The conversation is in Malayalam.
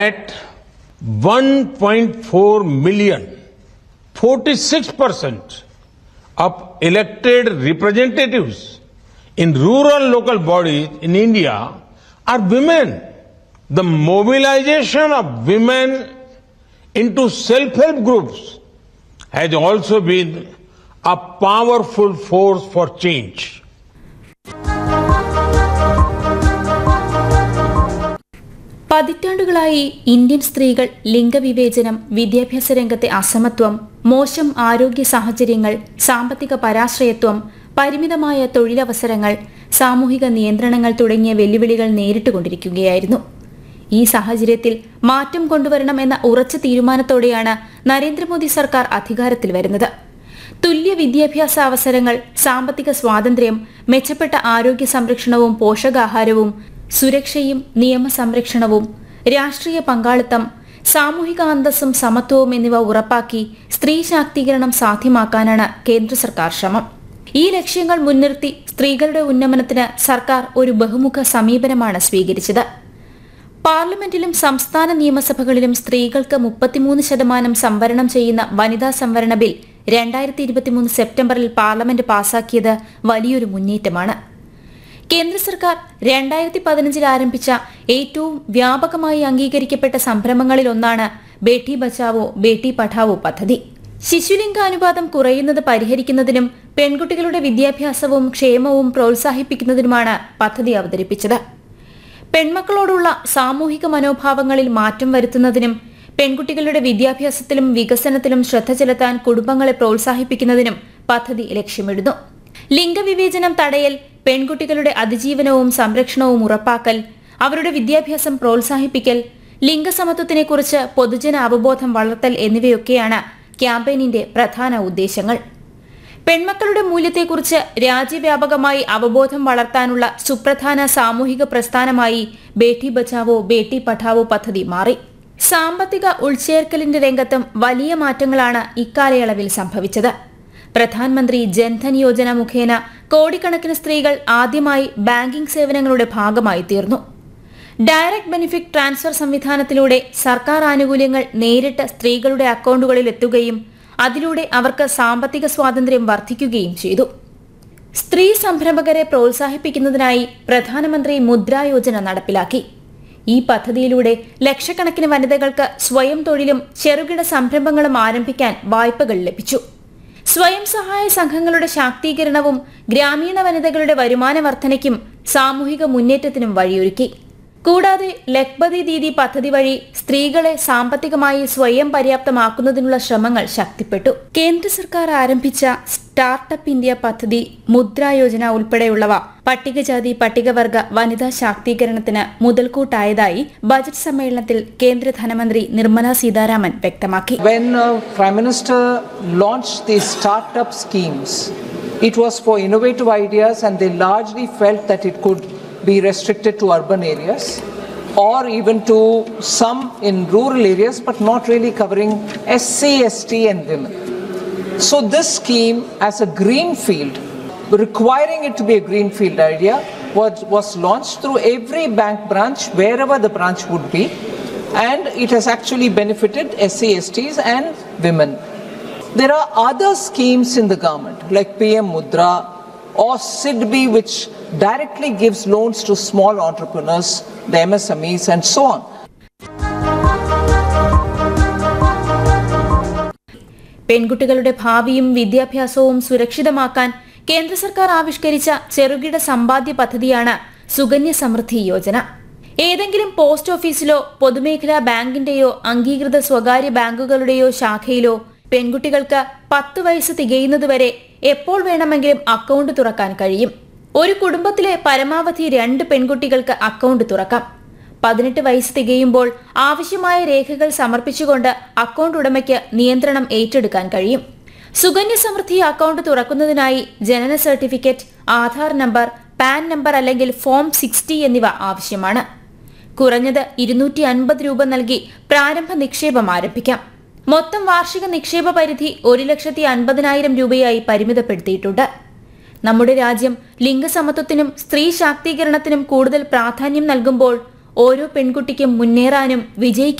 at 1.4 million, 46% of elected representatives in rural local bodies in India are women. The mobilization of women into self-help groups has also been a powerful force for change. പതിറ്റാണ്ടുകളായി ഇന്ത്യൻ സ്ത്രീകൾ ലിംഗവിവേചനം വിദ്യാഭ്യാസ രംഗത്തെ അസമത്വം മോശം ആരോഗ്യ സാഹചര്യങ്ങൾ സാമ്പത്തിക പരാശ്രയത്വം പരിമിതമായ തൊഴിലവസരങ്ങൾ സാമൂഹിക നിയന്ത്രണങ്ങൾ തുടങ്ങിയ വെല്ലുവിളികൾ നേരിട്ടുകൊണ്ടിരിക്കുകയായിരുന്നു ഈ സാഹചര്യത്തിൽ മാറ്റം കൊണ്ടുവരണം എന്ന ഉറച്ച തീരുമാനത്തോടെയാണ് നരേന്ദ്രമോദി സർക്കാർ അധികാരത്തിൽ വരുന്നത് തുല്യ വിദ്യാഭ്യാസ അവസരങ്ങൾ സാമ്പത്തിക സ്വാതന്ത്ര്യം മെച്ചപ്പെട്ട ആരോഗ്യ സംരക്ഷണവും പോഷകാഹാരവും സുരക്ഷയും നിയമസംരക്ഷണവും രാഷ്ട്രീയ പങ്കാളിത്തം സാമൂഹിക അന്തസ്സും സമത്വവും എന്നിവ ഉറപ്പാക്കി സ്ത്രീ ശാക്തീകരണം സാധ്യമാക്കാനാണ് കേന്ദ്ര സർക്കാർ ശ്രമം ഈ ലക്ഷ്യങ്ങൾ മുൻനിർത്തി സ്ത്രീകളുടെ ഉന്നമനത്തിന് സർക്കാർ ഒരു ബഹുമുഖ സമീപനമാണ് സ്വീകരിച്ചത് പാർലമെന്റിലും സംസ്ഥാന നിയമസഭകളിലും സ്ത്രീകൾക്ക് മുപ്പത്തിമൂന്ന് ശതമാനം സംവരണം ചെയ്യുന്ന വനിതാ സംവരണ ബിൽ രണ്ടായിരത്തി ഇരുപത്തിമൂന്ന് സെപ്റ്റംബറിൽ പാർലമെന്റ് പാസാക്കിയത് വലിയൊരു മുന്നേറ്റമാണ് കേന്ദ്ര സർക്കാർ രണ്ടായിരത്തി പതിനഞ്ചിൽ ആരംഭിച്ച ഏറ്റവും വ്യാപകമായി അംഗീകരിക്കപ്പെട്ട സംരംഭങ്ങളിലൊന്നാണ് ബേട്ടി ബച്ചാവോ ബേട്ടി പഠാവോ പദ്ധതി ശിശുലിംഗ അനുപാതം കുറയുന്നത് പരിഹരിക്കുന്നതിനും പെൺകുട്ടികളുടെ വിദ്യാഭ്യാസവും ക്ഷേമവും പ്രോത്സാഹിപ്പിക്കുന്നതിനുമാണ് പദ്ധതി അവതരിപ്പിച്ചത് പെൺമക്കളോടുള്ള സാമൂഹിക മനോഭാവങ്ങളിൽ മാറ്റം വരുത്തുന്നതിനും പെൺകുട്ടികളുടെ വിദ്യാഭ്യാസത്തിലും വികസനത്തിലും ശ്രദ്ധ ചെലുത്താൻ കുടുംബങ്ങളെ പ്രോത്സാഹിപ്പിക്കുന്നതിനും പദ്ധതി ലക്ഷ്യമിടുന്നു ലിംഗവിവേചനം തടയൽ പെൺകുട്ടികളുടെ അതിജീവനവും സംരക്ഷണവും ഉറപ്പാക്കൽ അവരുടെ വിദ്യാഭ്യാസം പ്രോത്സാഹിപ്പിക്കൽ ലിംഗസമത്വത്തിനെക്കുറിച്ച് പൊതുജന അവബോധം വളർത്തൽ എന്നിവയൊക്കെയാണ് ക്യാമ്പയിനിന്റെ പ്രധാന ഉദ്ദേശങ്ങൾ പെൺമക്കളുടെ മൂല്യത്തെക്കുറിച്ച് രാജ്യവ്യാപകമായി അവബോധം വളർത്താനുള്ള സുപ്രധാന സാമൂഹിക പ്രസ്ഥാനമായി ബേട്ടി ബച്ചാവോ ബേട്ടി പഠാവോ പദ്ധതി മാറി സാമ്പത്തിക ഉൾച്ചേർക്കലിന്റെ രംഗത്തും വലിയ മാറ്റങ്ങളാണ് ഇക്കാലയളവിൽ സംഭവിച്ചത് പ്രധാനമന്ത്രി ജൻധൻ യോജന മുഖേന കോടിക്കണക്കിന് സ്ത്രീകൾ ആദ്യമായി ബാങ്കിംഗ് സേവനങ്ങളുടെ ഭാഗമായി തീർന്നു ഡയറക്ട് ബെനിഫിറ്റ് ട്രാൻസ്ഫർ സംവിധാനത്തിലൂടെ സർക്കാർ ആനുകൂല്യങ്ങൾ നേരിട്ട് സ്ത്രീകളുടെ അക്കൗണ്ടുകളിൽ എത്തുകയും അതിലൂടെ അവർക്ക് സാമ്പത്തിക സ്വാതന്ത്ര്യം വർദ്ധിക്കുകയും ചെയ്തു സ്ത്രീ സംരംഭകരെ പ്രോത്സാഹിപ്പിക്കുന്നതിനായി പ്രധാനമന്ത്രി മുദ്രാ യോജന നടപ്പിലാക്കി ഈ പദ്ധതിയിലൂടെ ലക്ഷക്കണക്കിന് വനിതകൾക്ക് സ്വയം തൊഴിലും ചെറുകിട സംരംഭങ്ങളും ആരംഭിക്കാൻ വായ്പകൾ ലഭിച്ചു സ്വയം സഹായ സംഘങ്ങളുടെ ശാക്തീകരണവും ഗ്രാമീണ വനിതകളുടെ വരുമാന വർധനയ്ക്കും സാമൂഹിക മുന്നേറ്റത്തിനും വഴിയൊരുക്കി കൂടാതെ ലഖ്പതി ദീദി പദ്ധതി വഴി സ്ത്രീകളെ സാമ്പത്തികമായി സ്വയം പര്യാപ്തമാക്കുന്നതിനുള്ള ശ്രമങ്ങൾ ശക്തിപ്പെട്ടു കേന്ദ്ര സർക്കാർ ആരംഭിച്ച സ്റ്റാർട്ടപ്പ് ഇന്ത്യ പദ്ധതി മുദ്രാ യോജന ഉൾപ്പെടെയുള്ളവ പട്ടികജാതി പട്ടികവർഗ വനിതാ ശാക്തീകരണത്തിന് മുതൽക്കൂട്ടായതായി ബജറ്റ് സമ്മേളനത്തിൽ കേന്ദ്ര ധനമന്ത്രി നിർമ്മല സീതാരാമൻ വ്യക്തമാക്കി When uh, Prime Minister launched these startup schemes, it was for innovative ideas, and they largely felt that it could be restricted to urban areas or even to some in rural areas, but not really covering SC, ST, and women. So, this scheme, as a greenfield, requiring it to be a greenfield idea, was, was launched through every bank branch, wherever the branch would be, and it has actually benefited SC, STs, and women. There are other schemes in the government, like PM Mudra or SIDBI, which directly gives loans to small entrepreneurs, the MSMEs, and so on. പെൺകുട്ടികളുടെ ഭാവിയും വിദ്യാഭ്യാസവും സുരക്ഷിതമാക്കാൻ കേന്ദ്ര സർക്കാർ ആവിഷ്കരിച്ച ചെറുകിട സമ്പാദ്യ പദ്ധതിയാണ് സുകന്യ സമൃദ്ധി യോജന ഏതെങ്കിലും പോസ്റ്റ് ഓഫീസിലോ പൊതുമേഖലാ ബാങ്കിന്റെയോ അംഗീകൃത സ്വകാര്യ ബാങ്കുകളുടെയോ ശാഖയിലോ പെൺകുട്ടികൾക്ക് പത്ത് വയസ്സ് തികയുന്നതുവരെ എപ്പോൾ വേണമെങ്കിലും അക്കൗണ്ട് തുറക്കാൻ കഴിയും ഒരു കുടുംബത്തിലെ പരമാവധി രണ്ട് പെൺകുട്ടികൾക്ക് അക്കൗണ്ട് തുറക്കാം പതിനെട്ട് വയസ്സ് തികയുമ്പോൾ ആവശ്യമായ രേഖകൾ സമർപ്പിച്ചുകൊണ്ട് അക്കൗണ്ട് ഉടമയ്ക്ക് നിയന്ത്രണം ഏറ്റെടുക്കാൻ കഴിയും സുകന്യ സമൃദ്ധി അക്കൗണ്ട് തുറക്കുന്നതിനായി ജനന certificate Aadhaar number PAN number അല്ലെങ്കിൽ ഫോം സിക്സ്റ്റി എന്നിവ ആവശ്യമാണ് കുറഞ്ഞത് ഇരുന്നൂറ്റി അൻപത് രൂപ നൽകി പ്രാരംഭ നിക്ഷേപം ആരംഭിക്കാം മൊത്തം വാർഷിക നിക്ഷേപ പരിധി ഒരു ലക്ഷത്തി അൻപതിനായിരം രൂപയായി പരിമിതപ്പെടുത്തിയിട്ടുണ്ട് നമ്മുടെ രാജ്യം ലിംഗസമത്വത്തിനും സ്ത്രീ ശാക്തീകരണത്തിനും കൂടുതൽ പ്രാധാന്യം നൽകുമ്പോൾ ഓരോ പെൺകുട്ടിക്കും മുന്നേറാനും വിജയിക്കാനും